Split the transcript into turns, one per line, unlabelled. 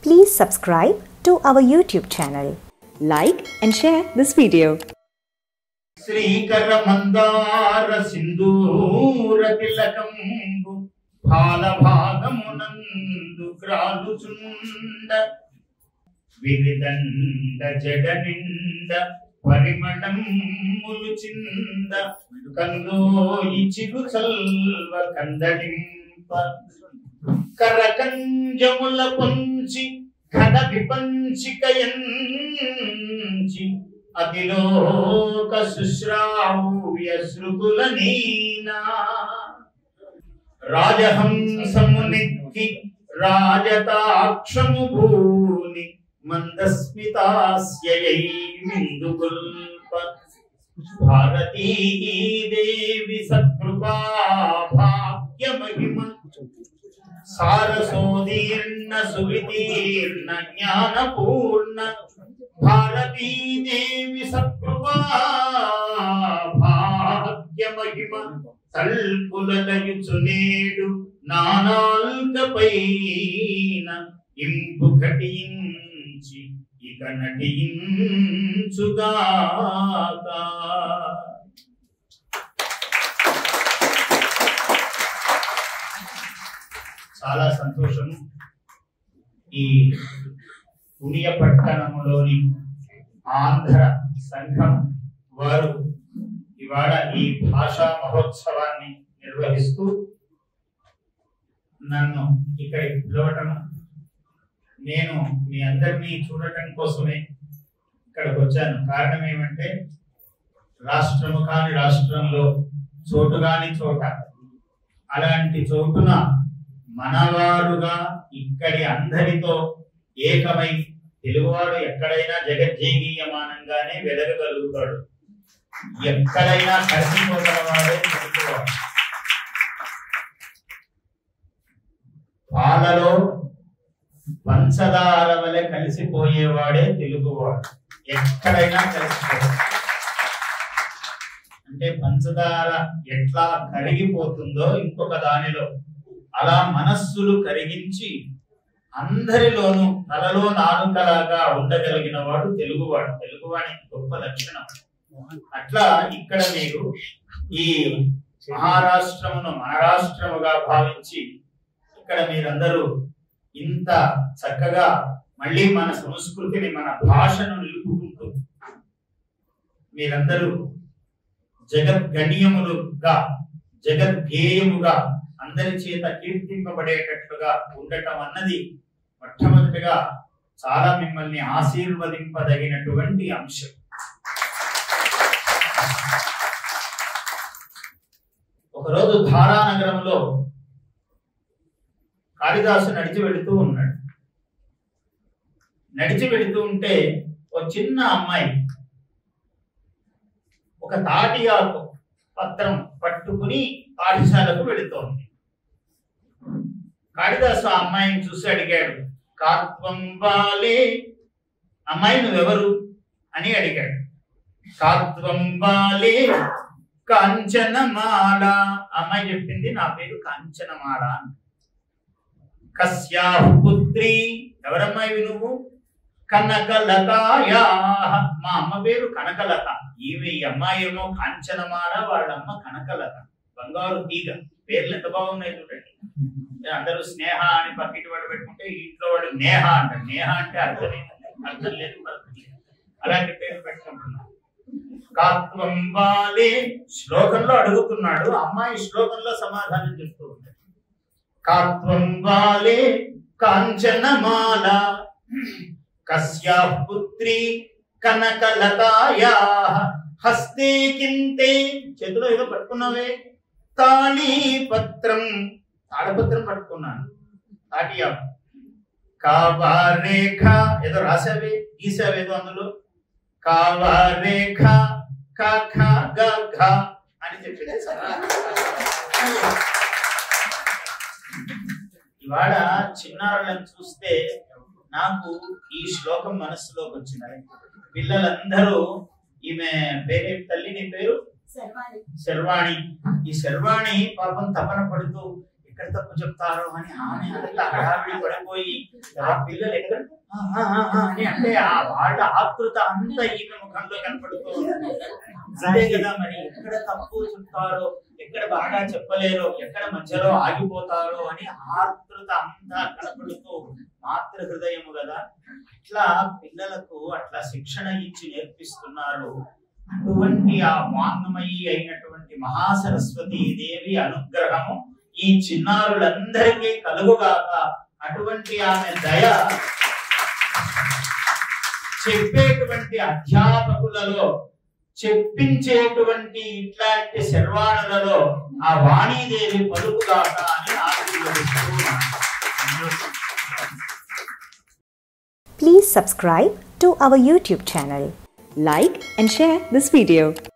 Please subscribe to our YouTube channel. Like and share this video.
శ్రీకర మందార సింధూర తిలకంబు ఫాల భాగమునందు గ్రాలుచుండ విరిదండ జడ నిండ పరిమళములు చింద కందోయి చిరు చల్వ కందడింప కరకంజముల పొంచి ఘన విపంచికయంచి అతిలోక శుశ్రావ్య శృతుల నీనా రాజహంసమునెక్కి రాజతాక్షము భూని మందస్మితాస్యయై మిందుగుల్ప భారతీదేవి సత్కృపా భాగ్య మహిమ సారసోదీర్ణ సువితీర్ణ జ్ఞానపూర్ణ భారతీదేవి సత్కృపా భాగ్య మహిమ తల్పులయుచు నేడు నానాల్క పైన ఇంపు ఘటించి ఇక నటించుగాక చాలా సంతోషము ఈ పుణ్య పట్టణములోని ఆంధ్ర సంఘం వారు ఇవాళ ఈ భాషా మహోత్సవాన్ని నిర్వహిస్తూ నన్ను ఇక్కడికి పిలవటం నేను మీ అందరినీ చూడటం కోసమే ఇక్కడికి వచ్చాను కారణం ఏమంటే రాష్ట్రము కాని రాష్ట్రంలో చోటు కాని చోట అలాంటి చోటున మనవారుగా ఇక్కడి అందరితో ఏకమై తెలుగువాడు ఎక్కడైనా జగజ్జీగీయమానంగానే వెలగగలుగుతాడు ఎక్కడైనా కలిసిపోగలవాడే తెలుగువాడు పాలలో పంచదార వలె కలిసిపోయేవాడే తెలుగువాడు ఎక్కడైనా కలిసిపోతాడు అంటే పంచదార ఎట్లా కరిగిపోతుందో ఇంకొక దానిలో అలా మనస్సులు కరిగించి అందరిలోనూ తలలో నాలుకలాగా ఉండగలిగిన వాడు తెలుగువాడు తెలుగువాడి గొప్ప లక్షణం అట్లా ఇక్కడ మీరు ఈ మహారాష్ట్రమును మన రాష్ట్రముగా భావించి ఇక్కడ మీరందరూ ఇంత చక్కగా మళ్ళీ మన సంస్కృతిని మన భాషను నిలుపుకుంటూ మీరందరూ జగద్గణ్యములుగా జగద్ధ్యేయముగా అందరి చేత కీర్తింపబడేటట్లుగా ఉండటం అన్నది మొట్టమొదటిగా చాలా మిమ్మల్ని ఆశీర్వదింపదగినటువంటి అంశం ఒకరోజు ధారానగరంలో కాళిదాసు నడిచి వెళుతూ ఉన్నాడు నడిచి వెళుతూ ఉంటే ఒక చిన్న అమ్మాయి ఒక తాటి ఆకు పత్రం పట్టుకుని పాఠశాలకు వెళుతోంది కాళిదాసు ఆ అమ్మాయిని చూసి అడిగాడు కాత్వం బాలే అమ్మాయి నువ్వెవరు అని అడిగాడు కాత్వం బాలే కాంచనమాల అమ్మాయి చెప్పింది నా పేరు కాంచనమాల అని కస్యా పుత్రి ఎవరమ్మాయి నువ్వు కనకలతాయా మా అమ్మ పేరు కనకలత ఈమె ఈ అమ్మాయి ఏమో కాంచనమాల వాళ్ళమ్మ కనకలత బంగారు తీగ పేర్లు ఎంత బాగున్నాయి చూడండి అందరూ స్నేహ అని పక్కిటి వాడు పెట్టుకుంటే ఇంట్లో వాడు నేహ అంటారు నేహ అంటే అర్థం ఏంటంటే అర్థం లేదు పర్థం లేదు అలాంటి పేరు పెట్టుకుంటున్నాడు కాత్వం బాలే శ్లోకంలో అడుగుతున్నాడు అమ్మాయి శ్లోకంలో సమాధానం చెప్తూ ఉంటాడు కాత్వం బాలే కాంచనమాల కస్యా పుత్రి కనకలతాయా హస్తే కింతే చేతిలో ఏదో పట్టుకున్నావే తాళీపత్రం తాళపత్రం పట్టుకున్నాను తాటియా కావారేఖ ఏదో రాసావే గీసావేదో అందులో కావారేఖ క ఖ గ ఘ అని చెప్పింది ఇవాళ చిన్నారులను చూస్తే నాకు ఈ శ్లోకం మనస్సులోకి వచ్చింది పిల్లలందరూ ఈమె పేరే తల్లి నీ పేరు శర్వాణి ఈ శర్వాణి పాపం తపన పడుతూ ఎక్కడ తప్పు చెప్తారో అని ఆమె అంతా హడావిడి పడిపోయి ఆ పిల్లలు ఎక్కడ "ఆ, ఆ, ఆ, ఆ" అని అంటే ఆ వాళ్ళ ఆతృత అంతా ఈమె ముఖంలో కనపడుతూ ఉంది. అదే కదా మరి ఎక్కడ తప్పు చెప్తారో ఎక్కడ బాగా చెప్పలేరో ఎక్కడ మధ్యలో ఆగిపోతారో అని ఆతృత అంతా కనపడుతూ మాతృ హృదయము కదా అట్లా పిల్లలకు అట్లా శిక్షణ ఇచ్చి నేర్పిస్తున్నారు అటువంటి ఆ వాంగ్మయి అయినటువంటి మహాసరస్వతి దేవి అనుగ్రహము ఈ చిన్నారులందరికీ కలుగుగాక అటువంటి ఆమె దయ చెప్పేటువంటి అధ్యాపకులలో చెప్పించేటువంటి ఇట్లాంటి శర్వాణులలో ఆ వాణీదేవి పలుకుగాక అని ఆశీర్వదిస్తూ ఉన్నాను.
Please subscribe to our YouTube channel. Like and share this video.